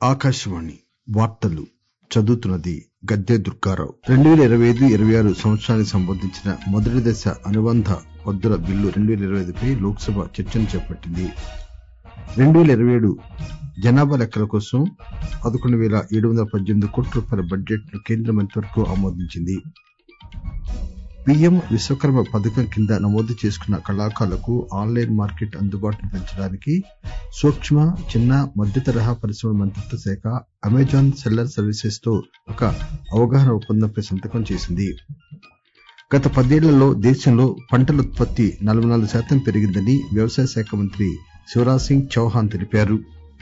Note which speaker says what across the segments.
Speaker 1: ఆకాశవాణి వార్తలు చదువుతున్నది గద్దె దుర్గారావు రెండు పేల ఇరవై ఐదు ఇరవై ఆరు సంవత్సరానికి సంబంధించిన మొదటి దశ అనుబంధ పద్దుల బిల్లు రెండు పేల ఇరవై ఐదు పై లోక్ సభ చర్చను చేపట్టింది రెండు పేల ఇరవై ఏడు జనాభా లెక్కల కోసం పదకొండు పేల ఏడు వందల పద్దెనిమిది కోట్ల రూపాయల బడ్జెట్ ను కేంద్ర మంత్రివర్గం ఆమోదించింది పీఎం విశ్వకర్మ పథకం కింద నమోదు చేసుకున్న కళాకారులకు ఆన్ లైన్ మార్కెట్ అందుబాటును పెంచడానికి సూక్కు చిన్న మధ్యతరహా పరిశ్రమల మంత్రిత్వ శాఖ అమెజాన్ సెల్లర్ సర్వీసెస్ తో ఒక అవగాహన ఒప్పందంపై సంతకం చేసింది గత పదేళ్లలో దేశంలో పంటల ఉత్పత్తి నలబై నాలుగు శాతం పెరిగిందని వ్యవసాయ శాఖ మంత్రి శివరాజ్ సింగ్ చౌహాన్ తెలిపారు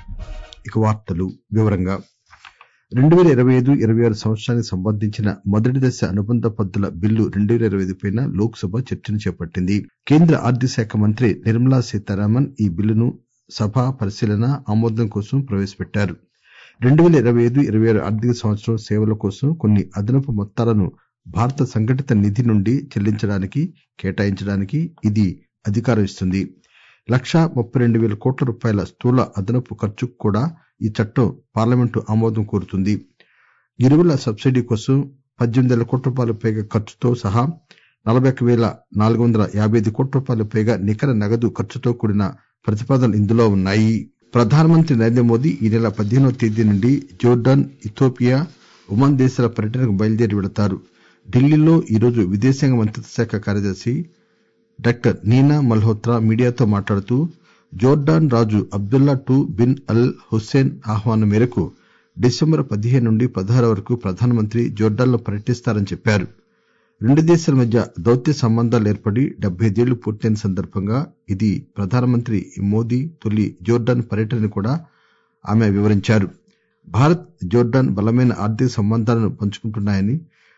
Speaker 1: రెండు పేల ఇరవై ఐదు ఇరవై ఆరు సంవత్సరానికి సంబంధించిన మొదటి దశ అనుబంధ పద్దుల బిల్లు రెండు పేల ఇరవై ఐదు పై లోక్ సభ చర్చను చేపట్టింది కేంద్ర ఆర్థిక శాఖ మంత్రి నిర్మలా సీతారామన్ ఈ బిల్లును సభ పరిశీలన ఆమోదం కోసం ప్రవేశపెట్టారు రెండు పేల ఇరవై ఐదు ఇరవై ఆరు ఆర్థిక సంవత్సరం సేవల కోసం కొన్ని అదనపు మొత్తాలను భారత సంఘటిత నిధి నుండి చెల్లించడానికి కేటాయించడానికి ఇది అధికారం ఇస్తుంది లక్షా ముప్పై రెండు పేల కోట్ల రూపాయల స్థూల అదనపు ఖర్చుకు కూడా ఈ చట్టం పార్లమెంటు ఆమోదం కోరుతుంది ఎరువుల సబ్సిడీ కోసం పద్దెనిమిది పేల కోట్ల రూపాయలకు పైగా ఖర్చుతో సహా నలబై ఒక్క పేల నాలుగు వందల యాబై ఐదు కోట్ల రూపాయలకు పైగా నికర నగదు ఖర్చుతో కూడిన ప్రతిపాదనలు ఇందులో ఉన్నాయి ప్రధానమంత్రి నరేంద్ర మోదీ ఈ నెల పదిహేనవ తేదీ నుండి జోర్డాన్ ఇథియోపియా ఒమన్ దేశాల పర్యటనకు బయలుదేరి వెళతారు ఢిల్లీలో ఈరోజు విదేశాంగ మంత్రిత్వ శాఖ కార్యదర్శి డాక్టర్ నీనా మల్హోత్రా మీడియాతో మాట్లాడుతూ జోర్డాన్ రాజు Abdullah two bin Al Hussein ఆహ్వానం మేరకు డిసెంబర్ పదిహేను నుండి పదహారు వరకు ప్రధానమంత్రి జోర్డాన్ లో పర్యటిస్తారని చెప్పారు రెండు దేశాల మధ్య దౌత్య సంబంధాలు ఏర్పడి డెబ్బైదేళ్లు పూర్తయిన సందర్భంగా ఇది ప్రధానమంత్రి మోదీ తొలి జోర్డాన్ పర్యటన కూడా ఆమె వివరించారు భారత్ జోర్డాన్ బలమైన ఆర్థిక సంబంధాలను పంచుకుంటున్నాయని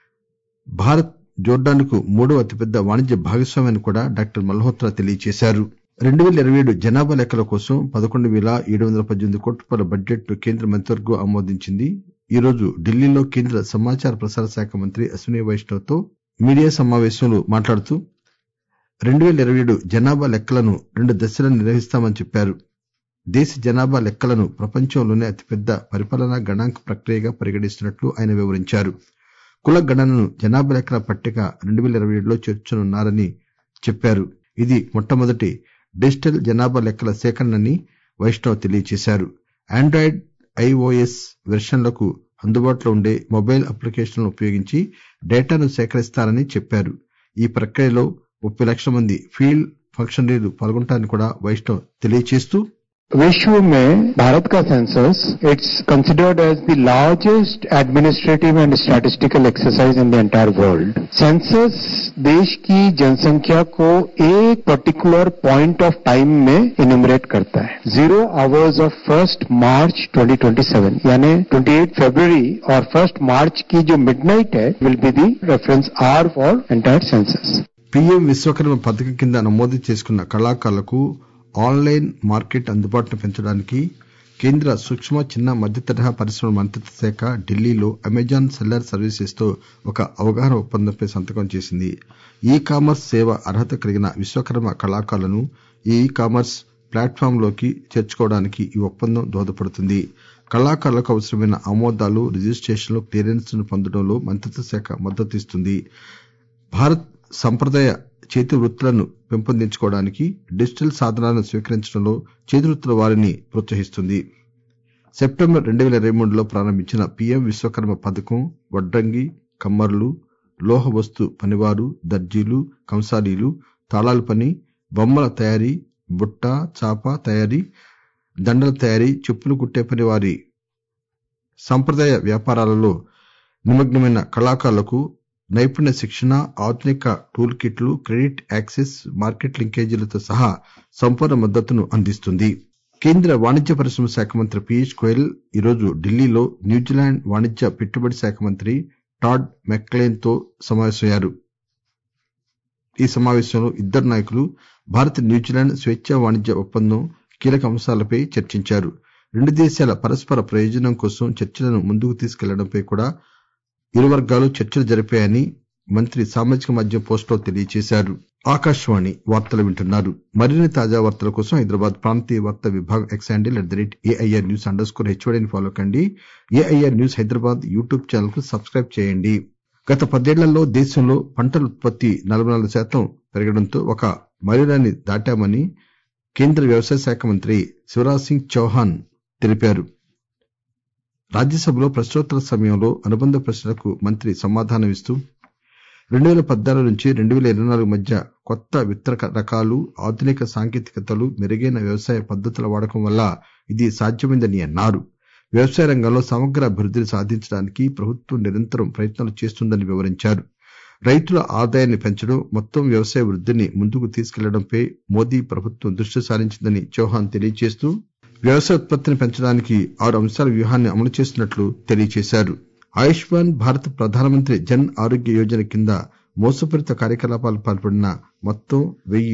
Speaker 1: భారత్ జోర్డాన్ కు మూడవ అతిపెద్ద వాణిజ్య భాగస్వామి అని కూడా డాక్టర్ మల్హోత్రా తెలియజేశారు రెండు పేల ఇరవై ఏడు జనాభా లెక్కల కోసం పదకొండు పేల ఏడు వందల పద్దెనిమిది కోట్ల రూపాయల బడ్జెట్ ను కేంద్ర మంత్రివర్గం ఆమోదించింది ఈరోజు ఢిల్లీలో కేంద్ర సమాచార ప్రసార శాఖ మంత్రి అశ్విని వైష్ణవ్ తో మీడియా సమావేశంలో మాట్లాడుతూ రెండు పేల ఇరవై ఏడు జనాభా లెక్కలను రెండు దశల్లో నిర్వహిస్తామని చెప్పారు దేశ జనాభా లెక్కలను ప్రపంచంలోనే అతిపెద్ద పరిపాలనా గణాంక ప్రక్రియగా పరిగణిస్తున్నట్లు ఆయన వివరించారు కుల గణనను జనాభా లెక్కల పట్టిక రెండు పేల ఇరవై ఏడులో చేర్చనున్నారని చెప్పారు ఇది మొట్టమొదటి డిజిటల్ జనాభా లెక్కల సేకరణని వైష్ణవ్ తెలియజేశారు ఆండ్రాయిడ్ ఐఓఎస్ వెర్షన్లకు అందుబాటులో ఉండే మొబైల్ అప్లికేషన్లను ఉపయోగించి డేటాను సేకరిస్తారని చెప్పారు ఈ ప్రక్రియలో ముప్పై లక్షల మంది ఫీల్డ్ ఫంక్షనరీలు పాల్గొంటారని కూడా వైష్ణవ్ తెలియజేస్తూ
Speaker 2: विश्व में भारत का census it's considered as the largest administrative and statistical exercise in the entire world census देश की जनसंख्या को एक पर्टिकुलर पॉइंट ऑफ टाइम में इनुमरेट करता है zero hours of first March 2027 यानी 28 फरवरी और फर्स्ट मार्च की जो मिडनाइट है will be the reference are for entire census
Speaker 1: PM Vishwakarma పథకం కింద నమోదు చేసుకున్న కళాకారులకు ఆన్ లైన్ మార్కెట్ అందుబాటును పెంచడానికి కేంద్ర సూక్కు చిన్న మధ్యతరహా పరిశ్రమల మంత్రిత్వ శాఖ ఢిల్లీలో అమెజాన్ సెల్లర్ సర్వీసెస్ తో ఒక అవగాహన ఒప్పందంపై సంతకం చేసింది ఈ కామర్స్ సేవ అర్హత కలిగిన విశ్వకర్మ కళాకారులను ఈ కామర్స్ ప్లాట్ఫామ్ లోకి చేర్చుకోవడానికి ఈ ఒప్పందం దోహదపడుతుంది కళాకారులకు అవసరమైన ఆమోదాలు రిజిస్టేషన్లు క్లియరెన్స్ ను పొందడంలో మంత్రిత్వ శాఖ మద్దతు ఇస్తుంది భారత్ సంప్రదాయ చేతి వృత్తులను పెంపొందించుకోవడానికి డిజిటల్ సాధనాలను స్వీకరించడంలో చేతివృత్తుల వారిని ప్రోత్సహిస్తుంది సెప్టెంబర్ రెండు పేల ఇరవై మూడులో ప్రారంభించిన పీఎం విశ్వకర్మ పథకం వడ్రంగి కమ్మర్లు లోహ వస్తు పనివారు దర్జీలు కంసాలీలు తాళాల పని బొమ్మల తయారీ బుట్ట చాప తయారీ దండల తయారీ చెప్పులు కుట్టే పని వారి సంప్రదాయ వ్యాపారాలలో నిమగ్నమైన కళాకారులకు నైపుణ్య శిక్షణ ఆధునిక టూల్ కిట్లు క్రెడిట్ యాక్సెస్ మార్కెట్ లింకేజీలతో సహా సంపూర్ణ మద్దతును అందిస్తుంది కేంద్ర వాణిజ్య పరిశ్రమల శాఖ మంత్రి పీయూష్ గోయల్ ఈరోజు ఢిల్లీలో న్యూజిలాండ్ వాణిజ్య పెట్టుబడి శాఖ మంత్రి టాడ్ మెక్లెయిన్ తో సమావేశమయ్యారు ఈ సమావేశంలో ఇద్దరు నాయకులు భారత్ న్యూజిలాండ్ స్వేచ్ఛా వాణిజ్య ఒప్పందం కీలక అంశాలపై చర్చించారు రెండు దేశాల పరస్పర ప్రయోజనం కోసం చర్చలను ముందుకు తీసుకెళ్లడంపై కూడా ఇరు వర్గాలు చర్చలు జరిపాయని మంత్రి సామాజిక మాధ్యమం పోస్టులో తెలియజేశారు ఆకాశవాణి వార్తలు వింటున్నారు మరిన్ని తాజా వార్తల కోసం హైదరాబాద్ ప్రాంతీయ వార్తా విభాగం X handle at the rate AIR news under score హెచ్ఓడిని ఫాలో కండి AIR news Hyderabad YouTube channel కు సబ్స్క్రైబ్ చేయండి గత పదేళ్లలో దేశంలో పంటల ఉత్పత్తి నలబై నాలుగు శాతం పెరగడంతో ఒక మైలురాయిని దాటామని కేంద్ర వ్యవసాయ శాఖ మంత్రి శివరాజ్ సింగ్ చౌహాన్ తెలిపారు రాజ్యసభలో ప్రశ్నోత్తరాల సమయంలో అనుబంధ ప్రశ్నలకు మంత్రి సమాధానమిస్తూ రెండు పేల పద్నాలుగు నుంచి రెండు పేల ఇరవై నాలుగు మధ్య కొత్త విత్తన రకాలు ఆధునిక సాంకేతికతలు మెరుగైన వ్యవసాయ పద్దతుల వాడకం వల్ల ఇది సాధ్యమైందని అన్నారు వ్యవసాయ రంగంలో సమగ్ర అభివృద్దిని సాధించడానికి ప్రభుత్వం నిరంతరం ప్రయత్నాలు చేస్తోందని వివరించారు రైతుల ఆదాయాన్ని పెంచడం మొత్తం వ్యవసాయ వృద్దిని ముందుకు తీసుకెళ్లడంపై మోదీ ప్రభుత్వం దృష్టి సారించిందని చౌహాన్ తెలియజేస్తూ వ్యవసాయ ఉత్పత్తిని పెంచడానికి ఆరు అంశాల వ్యూహాన్ని అమలు చేస్తున్నట్లు తెలియజేశారు ఆయుష్మాన్ భారత్ ప్రధానమంత్రి జన్ ఆరోగ్య యోజన కింద మోసపూరిత కార్యకలాపాలకు పాల్పడిన మొత్తం వెయ్యి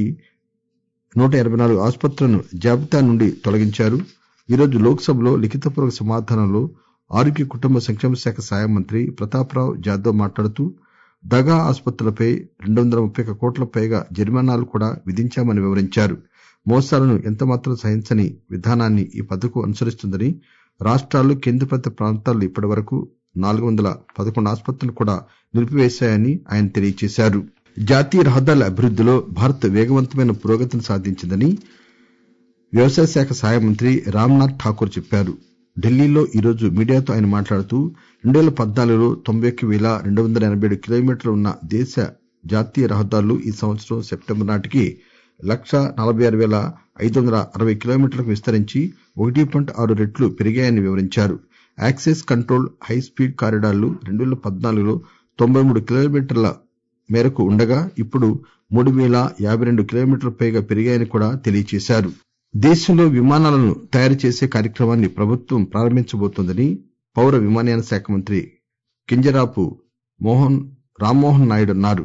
Speaker 1: నూట ఎనబై నాలుగు ఆసుపత్రులను జాబితా నుండి తొలగించారు ఈరోజు లోక్ సభలో లిఖితపూర్వక సమాధానంలో ఆరోగ్య కుటుంబ సంక్షేమ శాఖ సహాయ మంత్రి ప్రతాప్రావ్ జాదవ్ మాట్లాడుతూ దగా ఆసుపత్రులపై రెండు వందల ముప్పై ఒక్క కోట్ల పైగా జరిమానాలు కూడా విధించామని వివరించారు మోసాలను ఎంతమాత్రం సహించని విధానాన్ని ఈ పథకం అనుసరిస్తుందని రాష్టాలు కేంద్రపాలిత ప్రాంతాలు ఇప్పటి వరకు నాలుగు వందల పదకొండు ఆసుపత్రులను కూడా నిలిపివేశాయని ఆయన తెలియజేశారు జాతీయ రహదారుల అభివృద్దిలో భారత్ వేగవంతమైన పురోగతిని సాధించిందని వ్యవసాయ శాఖ సహాయ మంత్రి రామ్నాథ్ ఠాకూర్ చెప్పారు ఢిల్లీలో ఈరోజు మీడియాతో ఆయన మాట్లాడుతూ రెండు పేల పద్నాలుగులో తొంభై ఒక్క పేల రెండు వందల ఎనబై ఏడు కిలోమీటర్లు ఉన్న దేశ జాతీయ రహదారులు ఈ సంవత్సరం సెప్టెంబర్ నాటికి లక్షా నలబై ఆరు పేల ఐదు వందల అరవై కిలోమీటర్లకు విస్తరించి ఒకటి పాయింట్ ఆరు రెట్లు పెరిగాయని వివరించారు యాక్సెస్ కంట్రోల్ హై స్పీడ్ కారిడార్లు రెండు పేల పద్నాలుగులో తొంభై మూడు కిలోమీటర్ల మేరకు ఉండగా ఇప్పుడు మూడు పేల యాబై రెండు కిలోమీటర్ల పైగా పెరిగాయని కూడా తెలియజేశారు దేశంలో విమానాలను తయారు చేసే కార్యక్రమాన్ని ప్రభుత్వం ప్రారంభించబోతోందని పౌర విమానయాన శాఖ మంత్రి కింజరాపు రామ్మోహన్ నాయుడు అన్నారు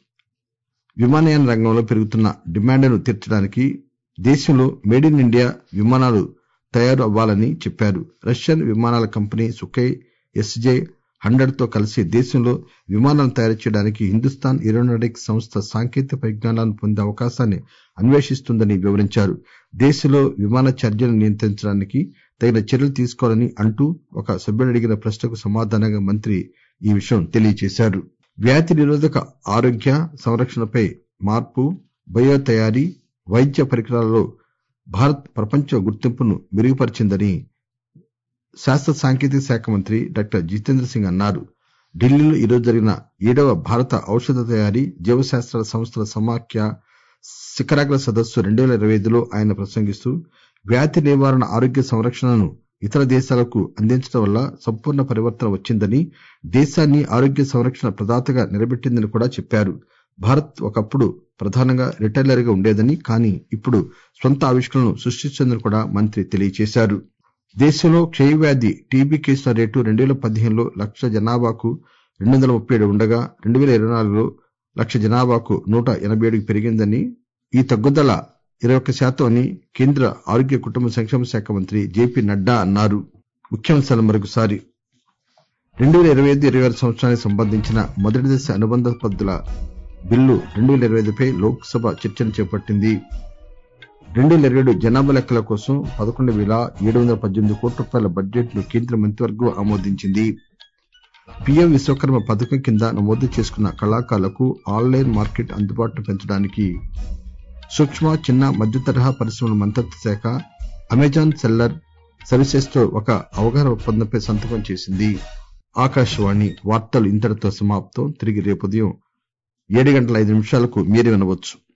Speaker 1: విమానయాన రంగంలో పెరుగుతున్న డిమాండ్ను తీర్చడానికి దేశంలో మేడ్ ఇన్ ఇండియా విమానాలు తయారు అవ్వాలని చెప్పారు రష్యన్ విమానాల కంపెనీ సుఖోయ్ ఎస్జే హండ్రెడ్ తో కలిసి దేశంలో విమానాలను తయారు చేయడానికి హిందుస్థాన్ ఏరోనాటిక్స్ సంస్థ సాంకేతిక పరిజ్ఞానాలను పొందే అవకాశాన్ని అన్వేషిస్తోందని వివరించారు దేశంలో విమాన ఛార్జీలను నియంత్రించడానికి తగిన చర్యలు తీసుకోవాలని అంటూ ఒక సభ్యుడు అడిగిన ప్రశ్నకు సమాధానంగా మంత్రి ఈ విషయం తెలియజేశారు వ్యాధి నిరోధక ఆరోగ్య సంరక్షణపై మార్పు బయో తయారీ వైద్య పరికరాలలో భారత్ ప్రపంచ గుర్తింపును మెరుగుపరిచిందని శాస్త్ర సాంకేతిక శాఖ మంత్రి డాక్టర్ జితేంద్ర సింగ్ అన్నారు ఢిల్లీలో ఈరోజు జరిగిన ఏడవ భారత ఔషధ తయారీ జీవశాస్త్రాల సంస్థల సమాఖ్య శిఖరాగ్ర సదస్సు రెండు పేల ఇరవై ఐదులో ఆయన ప్రసంగిస్తూ వ్యాధి నివారణ ఆరోగ్య సంరక్షణను ఇతర దేశాలకు అందించడం వల్ల సంపూర్ణ పరివర్తన వచ్చిందని దేశాన్ని ఆరోగ్య సంరక్షణ ప్రదాతగా నిలబెట్టిందని కూడా చెప్పారు భారత్ ఒకప్పుడు ప్రధానంగా రిటైలర్ గా ఉండేదని కానీ ఇప్పుడు స్వంత ఆవిష్కరణలను సృష్టిస్తోందని కూడా మంత్రి తెలియజేశారు దేశంలో క్షయవ్యాధి టీబీ కేసుల రేటు రెండు పేల పదిహేనులో లక్ష జనాభాకు రెండు వందల ముప్పై ఏడు ఉండగా రెండు పేల ఇరవై నాలుగులో లక్ష జనాభాకు నూట ఎనబై ఏడుకు పెరిగిందని ఈ తగ్గుదల ఇరవై ఒక్క శాతం అని కేంద్ర ఆరోగ్య కుటుంబ సంక్షేమ శాఖ మంత్రి జేపీ నడ్డా అన్నారు ముఖ్యాంశాలు మరొకసారి రెండు పేల ఇరవై ఐదు ఇరవై ఆరు సంవత్సరానికి సంబంధించిన మొదటి దశ అనుబంధ పద్దుల బిల్లు రెండు పేల ఇరవై ఐదుపై లోక్ సభ చర్చను చేపట్టింది రెండు పేల ఇరవై ఏడు జనాభా లెక్కల కోసం పదకొండు పేల ఏడు వందల పద్దెనిమిది కోట్ల రూపాయల బడ్జెట్ ను కేంద్ర మంత్రివర్గం ఆమోదించింది పీఎం విశ్వకర్మ పథకం కింద నమోదు చేసుకున్న కళాకారులకు ఆన్లైన్ మార్కెట్ అందుబాటును పెంచడానికి సూక్ష్మ చిన్న మధ్య తరహా పరిశ్రమల మంత్రిత్వ శాఖ అమెజాన్ సెల్లర్ సర్వీసెస్ తో ఒక అవగాహన ఒప్పందంపై సంతకం చేసింది ఆకాశవాణి వార్తలు ఇంతటితో సమాప్తం తిరిగి రేపు ఉదయం ఏడు గంటల ఐదు నిమిషాలకు మీరు వినవచ్చు